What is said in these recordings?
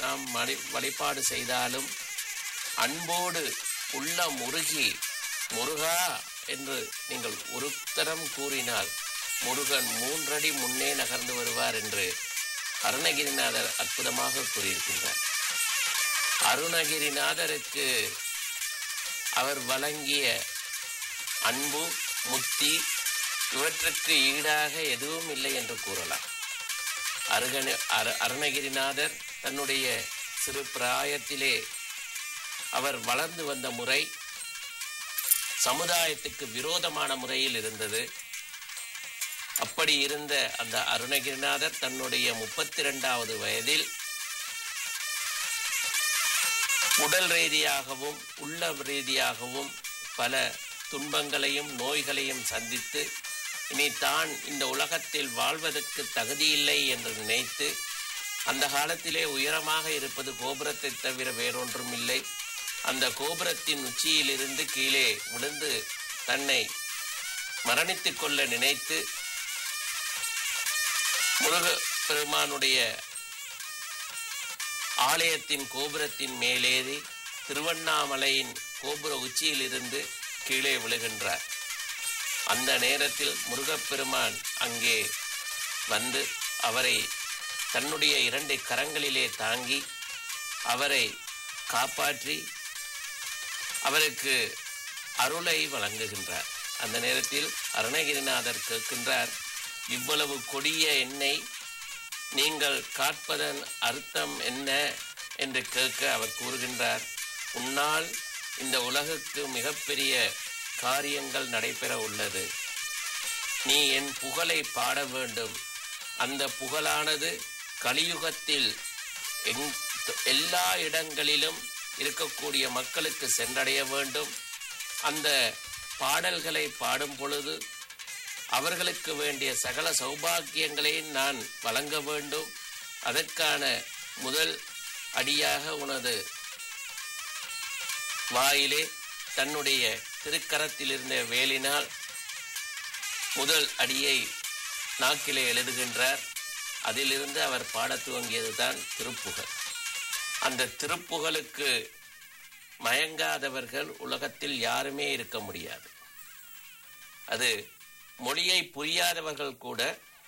நாம் வழி வழிபாடு செய்தாலும் அன்போடு உள்ள முருகி முருகா என்று நீங்கள் ஒரு தரம் கூறினால் முருகன் மூன்றடி முன்னே நகர்ந்து வருவார் என்று அருணகிரிநாதர் அற்புதமாக கூறியிருக்கின்றார் அருணகிரிநாதருக்கு அவர் வழங்கிய அன்பு முத்தி இவற்றுக்கு ஈடாக எதுவும் இல்லை என்று கூறலாம் அருகண அரு அருணகிரிநாதர் தன்னுடைய சிறு பிராயத்திலே அவர் வளர்ந்து வந்த முறை சமுதாயத்துக்கு விரோதமான முறையில் இருந்தது அப்படி இருந்த அந்த அருணகிரிநாதர் தன்னுடைய முப்பத்தி இரண்டாவது வயதில் உடல் ரீதியாகவும் உள்ள ரீதியாகவும் பல துன்பங்களையும் நோய்களையும் சந்தித்து இனி தான் இந்த உலகத்தில் வாழ்வதற்கு தகுதியில்லை என்று நினைத்து அந்த காலத்திலே உயரமாக இருப்பது கோபுரத்தை தவிர வேறொன்றும் இல்லை அந்த கோபுரத்தின் உச்சியிலிருந்து கீழே விழுந்து தன்னை மரணித்துக் கொள்ள நினைத்து முருக பெருமானுடைய ஆலயத்தின் கோபுரத்தின் மேலேறி திருவண்ணாமலையின் கோபுர உச்சியிலிருந்து கீழே விழுகின்றார் அந்த நேரத்தில் முருகப்பெருமான் அங்கே வந்து அவரை தன்னுடைய இரண்டு கரங்களிலே தாங்கி அவரை காப்பாற்றி அவருக்கு அருளை வழங்குகின்றார் அந்த நேரத்தில் அருணகிரிநாதர் கேட்கின்றார் இவ்வளவு கொடிய எண்ணெய் நீங்கள் காட்பதன் அர்த்தம் என்ன என்று கேட்க அவர் கூறுகின்றார் உன்னால் இந்த உலகுக்கு மிகப்பெரிய காரியங்கள் நடைபெற உள்ளது நீ என் புகழை பாட வேண்டும் அந்த புகழானது கலியுகத்தில் எங் எல்லா இடங்களிலும் இருக்கக்கூடிய மக்களுக்கு சென்றடைய வேண்டும் அந்த பாடல்களை பாடும் பொழுது அவர்களுக்கு வேண்டிய சகல சௌபாக்கியங்களை நான் வழங்க வேண்டும் அதற்கான முதல் அடியாக உனது வாயிலே தன்னுடைய திருக்கரத்தில் இருந்த வேலினால் முதல் அடியை நாக்கிலே எழுதுகின்றார் அதிலிருந்து அவர் பாடத் துவங்கியதுதான் திருப்புகழ் அந்த திருப்புகழுக்கு மயங்காதவர்கள் உலகத்தில் யாருமே இருக்க முடியாது அது மொழியை புரியாதவர்கள் கூட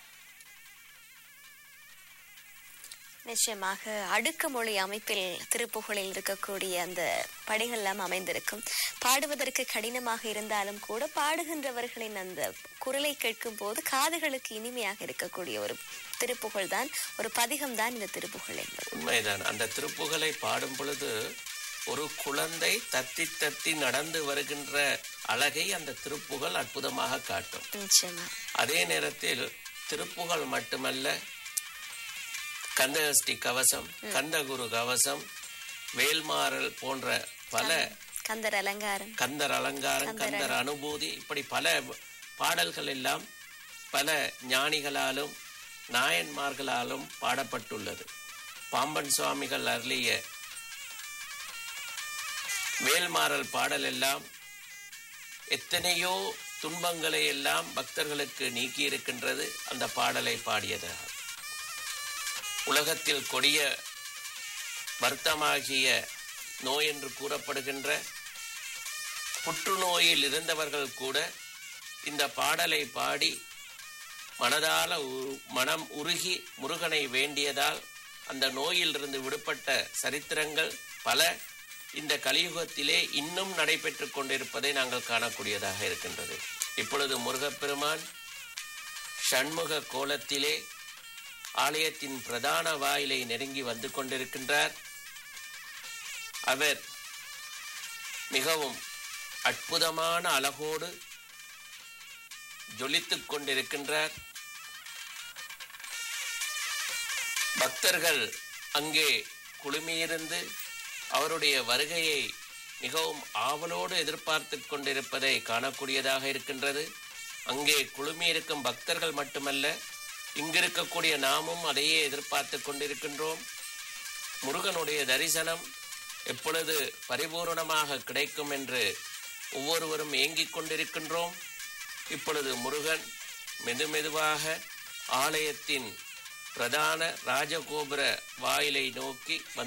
நிச்சயமாக அடுக்குமொழி அமைப்பில் திருப்புகழில் இருக்கக்கூடிய அந்த படிகள் எல்லாம் அமைந்திருக்கும் பாடுவதற்கு கடினமாக இருந்தாலும் கூட பாடுகின்றவர்களின் அந்த குரலை கேட்கும் போது காதுகளுக்கு இனிமையாக இருக்கக்கூடிய ஒரு திருப்புகழ் தான் ஒரு பதிகம் தான் இந்த திருப்புகழ் என்பது உண்மைதான் அந்த திருப்புகழை பாடும் பொழுது ஒரு குழந்தை தத்தி தத்தி நடந்து வருகின்ற அழகை அந்த திருப்புகழ் அற்புதமாக காட்டும் நிச்சயமா அதே நேரத்தில் திருப்புகழ் மட்டுமல்ல கந்தகஷ்டி கவசம் கந்தகுரு கவசம் வேல்மாறல் போன்ற பல கந்தர் அலங்காரம் கந்தர் அலங்காரம் கந்தர் அனுபூதி இப்படி பல பாடல்கள் எல்லாம் பல ஞானிகளாலும் நாயன்மார்களாலும் பாடப்பட்டுள்ளது பாம்பன் சுவாமிகள் அருளிய வேல்மாறல் பாடல் எல்லாம் எத்தனையோ துன்பங்களை எல்லாம் பக்தர்களுக்கு நீக்கி இருக்கின்றது அந்த பாடலை பாடியதாக உலகத்தில் கொடிய வருத்தமாகிய நோய் என்று கூறப்படுகின்ற புற்றுநோயில் இருந்தவர்கள் கூட இந்த பாடலை பாடி மனதால உ- மனம் உருகி முருகனை வேண்டியதால் அந்த நோயிலிருந்து விடுபட்ட சரித்திரங்கள் பல இந்த கலியுகத்திலே இன்னும் நடைபெற்றுக் கொண்டிருப்பதை நாங்கள் காணக்கூடியதாக இருக்கின்றது இப்பொழுது முருகப்பெருமான் ஷண்முக கோலத்திலே ஆலயத்தின் பிரதான வாயிலை நெருங்கி வந்து கொண்டிருக்கின்றார் அவர் மிகவும் அற்புதமான அழகோடு ஜொலித்துக் கொண்டிருக்கின்றார் பக்தர்கள் அங்கே குழுமியிருந்து அவருடைய வருகையை மிகவும் ஆவலோடு எதிர்பார்த்துக் கொண்டிருப்பதை காணக்கூடியதாக இருக்கின்றது அங்கே குழுமியிருக்கும் பக்தர்கள் மட்டுமல்ல இங்கிருக்கக்கூடிய நாமும் அதையே எதிர்பார்த்துக் கொண்டிருக்கின்றோம் முருகனுடைய தரிசனம் எப்பொழுது பரிபூரணமாக கிடைக்கும் என்று ஒவ்வொருவரும் ஏங்கிக் கொண்டிருக்கின்றோம் இப்பொழுது முருகன் மெதுமெதுவாக ஆலயத்தின் பிரதான ராஜகோபுர வாயிலை நோக்கி வந்து